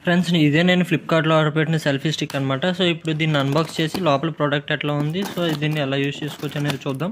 Friends ఇదే నేను ఫ్లిప్కార్ట్లో ఆర్డర్ పెట్టిన సెల్ఫీ స్టిక్ అనమాట సో ఇప్పుడు దీన్ని అన్బాక్స్ చేసి లోపల ప్రోడక్ట్ ఎట్లా ఉంది సో దీన్ని ఎలా యూస్ చేసుకోవచ్చు అనేది చూద్దాం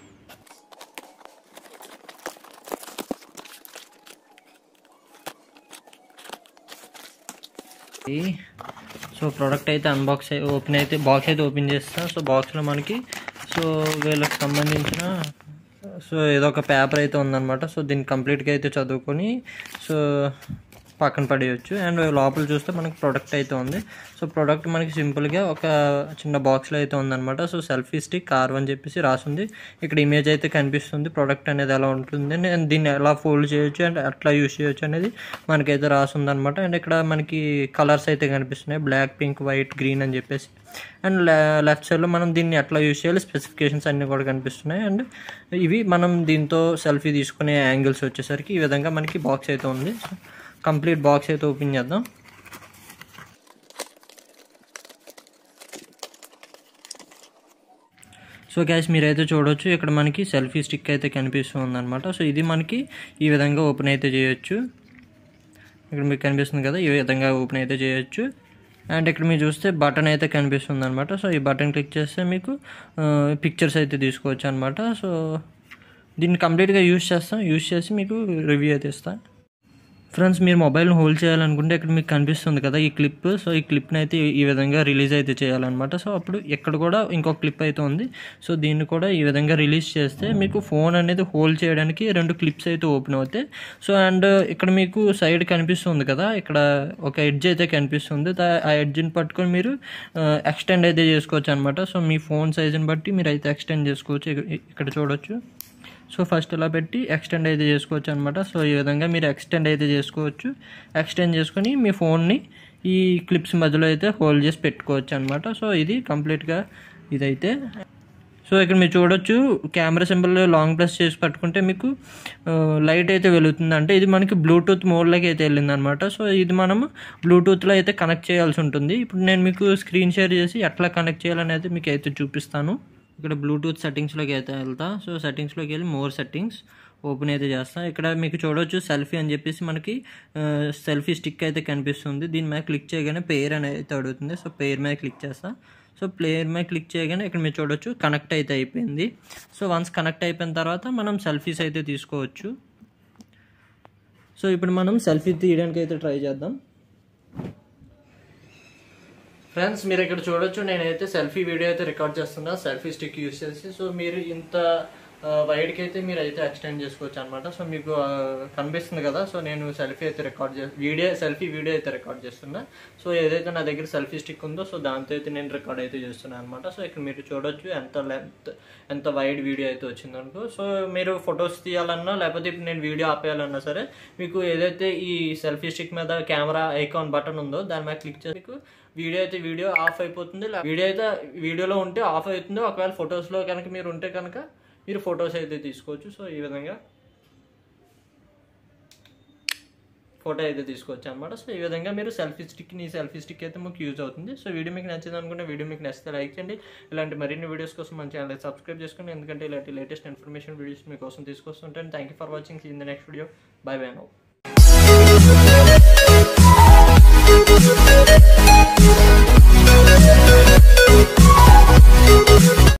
ఈ- సో ప్రోడక్ట్ అయితే అన్బాక్స్ అయి ఓపెన్ అయితే బాక్స్ అయితే ఓపెన్ చేస్తాం సో బాక్స్లో మనకి సో వీళ్ళకి సంబంధించిన సో ఏదో ఒక పేపర్ అయితే ఉందన్నమాట సో దీన్ని కంప్లీట్గా అయితే చదువుకొని సో పక్కన పడేయచ్చు అండ్ లోపల చూస్తే మనకి ప్రోడక్ట్ అయితే ఉంది సో ప్రోడక్ట్ మనకి సింపుల్గా ఒక చిన్న బాక్స్లో అయితే ఉందన్నమాట సో సెల్ఫీ స్టిక్ కార్ అని చెప్పేసి రాసింది ఇక్కడ ఇమేజ్ అయితే కనిపిస్తుంది ప్రోడక్ట్ అనేది ఎలా ఉంటుంది అండ్ దీన్ని ఎలా ఫోల్డ్ చేయొచ్చు అండ్ ఎట్లా యూస్ చేయొచ్చు అనేది మనకైతే రాసింది అనమాట అండ్ ఇక్కడ మనకి కలర్స్ అయితే కనిపిస్తున్నాయి బ్లాక్ పింక్ వైట్ గ్రీన్ అని చెప్పేసి అండ్ లెఫ్ట్ సైడ్లో మనం దీన్ని ఎట్లా యూస్ చేయాలి స్పెసిఫికేషన్స్ అన్నీ కూడా కనిపిస్తున్నాయి అండ్ ఇవి మనం దీంతో సెల్ఫీ తీసుకునే యాంగిల్స్ వచ్చేసరికి ఈ విధంగా మనకి బాక్స్ అయితే ఉంది కంప్లీట్ బాక్స్ అయితే ఓపెన్ చేద్దాం సో గ్యాస్ మీరైతే చూడొచ్చు ఇక్కడ మనకి సెల్ఫీ స్టిక్ అయితే కనిపిస్తుంది అనమాట సో ఇది మనకి ఈ విధంగా ఓపెన్ అయితే చేయొచ్చు ఇక్కడ మీకు కనిపిస్తుంది కదా ఈ విధంగా ఓపెన్ అయితే చేయొచ్చు అండ్ ఇక్కడ మీరు చూస్తే బటన్ అయితే కనిపిస్తుంది అనమాట సో ఈ బటన్ క్లిక్ చేస్తే మీకు పిక్చర్స్ అయితే తీసుకోవచ్చు అనమాట సో దీన్ని కంప్లీట్గా యూస్ చేస్తాం యూస్ చేసి మీకు రివ్యూ అయితే ఇస్తాను ఫ్రెండ్స్ మీరు మొబైల్ని హోల్డ్ చేయాలనుకుంటే ఇక్కడ మీకు కనిపిస్తుంది కదా ఈ క్లిప్ సో ఈ క్లిప్ని అయితే ఈ విధంగా రిలీజ్ అయితే చేయాలన్నమాట సో అప్పుడు ఇక్కడ కూడా ఇంకొక క్లిప్ అయితే ఉంది సో దీన్ని కూడా ఈ విధంగా రిలీజ్ చేస్తే మీకు ఫోన్ అనేది హోల్డ్ చేయడానికి రెండు క్లిప్స్ అయితే ఓపెన్ అవుతాయి సో అండ్ ఇక్కడ మీకు సైడ్ కనిపిస్తుంది కదా ఇక్కడ ఒక ఎడ్జ్ అయితే కనిపిస్తుంది దా- ఆ ఎడ్జ్ని పట్టుకొని మీరు ఎక్స్టెండ్ అయితే చేసుకోవచ్చు అనమాట సో మీ ఫోన్ సైజుని బట్టి మీరు అయితే ఎక్స్టెండ్ చేసుకోవచ్చు ఇక- ఇక్కడ చూడొచ్చు సో ఫస్ట్ ఇలా పెట్టి ఎక్స్టెండ్ అయితే చేసుకోవచ్చు అనమాట సో ఈ విధంగా మీరు ఎక్స్టెండ్ అయితే చేసుకోవచ్చు ఎక్స్టెండ్ చేసుకొని మీ ఫోన్ని ఈ క్లిప్స్ మధ్యలో అయితే హోల్డ్ చేసి పెట్టుకోవచ్చు అనమాట సో ఇది కంప్లీట్గా ఇదైతే సో ఇక్కడ మీరు చూడొచ్చు కెమెరా సింబల్ లాంగ్ ప్రెస్ చేసి పట్టుకుంటే మీకు లైట్ అయితే వెలుగుతుంది అంటే ఇది మనకి బ్లూటూత్ మోడ్లోకి అయితే వెళ్ళింది అనమాట సో ఇది మనం బ్లూటూత్లో అయితే కనెక్ట్ చేయాల్సి ఉంటుంది ఇప్పుడు నేను మీకు స్క్రీన్ షేర్ చేసి ఎట్లా కనెక్ట్ చేయాలనేది మీకు అయితే చూపిస్తాను ఇక్కడ బ్లూటూత్ సెట్టింగ్స్లోకి అయితే వెళ్తా సో సెట్టింగ్స్లోకి వెళ్ళి మోర్ సెట్టింగ్స్ ఓపెన్ అయితే చేస్తా ఇక్కడ మీకు చూడొచ్చు సెల్ఫీ అని చెప్పేసి మనకి సెల్ఫీ స్టిక్ అయితే కనిపిస్తుంది దీని మీద క్లిక్ చేయగానే పేర్ అని అయితే అడుగుతుంది సో పేర్ మీద క్లిక్ చేస్తా సో ప్లేయర్ మీద క్లిక్ చేయగానే ఇక్కడ మీరు చూడొచ్చు కనెక్ట్ అయితే అయిపోయింది సో వన్స్ కనెక్ట్ అయిపోయిన తర్వాత మనం సెల్ఫీస్ అయితే తీసుకోవచ్చు సో ఇప్పుడు మనం సెల్ఫీ తీయడానికి అయితే ట్రై చేద్దాం ఫ్రెండ్స్ మీరు ఇక్కడ చూడొచ్చు నేనైతే సెల్ఫీ వీడియో అయితే రికార్డ్ చేస్తున్నా సెల్ఫీ స్టిక్ యూస్ చేసి సో మీరు ఇంత వైడ్కి అయితే మీరు అయితే ఎక్స్టెండ్ చేసుకోవచ్చు అనమాట సో మీకు ఆ, కనిపిస్తుంది కదా సో నేను సెల్ఫీ అయితే రికార్డ్ చే వీడియో సెల్ఫీ వీడియో అయితే రికార్డ్ చేస్తున్నా సో ఏదైతే నా దగ్గర సెల్ఫీ స్టిక్ ఉందో సో దాంతో అయితే నేను రికార్డ్ అయితే చేస్తున్నాను అనమాట సో ఇక్కడ మీరు చూడొచ్చు ఎంత లెంత్ ఎంత వైడ్ వీడియో అయితే వచ్చిందనుకో సో మీరు ఫొటోస్ తీయాలన్నా లేకపోతే ఇప్పుడు నేను వీడియో ఆపేయాలన్నా సరే మీకు ఏదైతే ఈ సెల్ఫీ స్టిక్ మీద కెమెరా ఐకాన్ బటన్ ఉందో దాని మీద క్లిక్ చేసి మీకు వీడియో అయితే వీడియో ఆఫ్ అయిపోతుంది లే- వీడియో అయితే వీడియోలో ఉంటే ఆఫ్ అవుతుంది ఒకవేళ ఫొటోస్లో కనుక మీరు ఉంటే కనుక మీరు ఫొటోస్ అయితే తీసుకోవచ్చు సో ఈ విధంగా ఫోటో అయితే తీసుకోవచ్చు అనమాట సో ఈ విధంగా మీరు సెల్ఫీ స్టిక్ నీ సెల్ఫీ స్టిక్ అయితే మీకు యూజ్ అవుతుంది సో వీడియో మీకు నచ్చింది అనుకుంటే వీడియో మీకు నచ్చితే లైక్ చేయండి ఇలాంటి మరిన్ని వీడియోస్ కోసం మన ఛానల్ సబ్స్క్రైబ్ చేసుకోండి ఎందుకంటే ఇలాంటి లేటెస్ట్ ఇన్ఫర్మేషన్ వీడియోస్ మీకోసం తీసుకొస్తుంటాను thank you for watching in the next video bye bye now Thank you.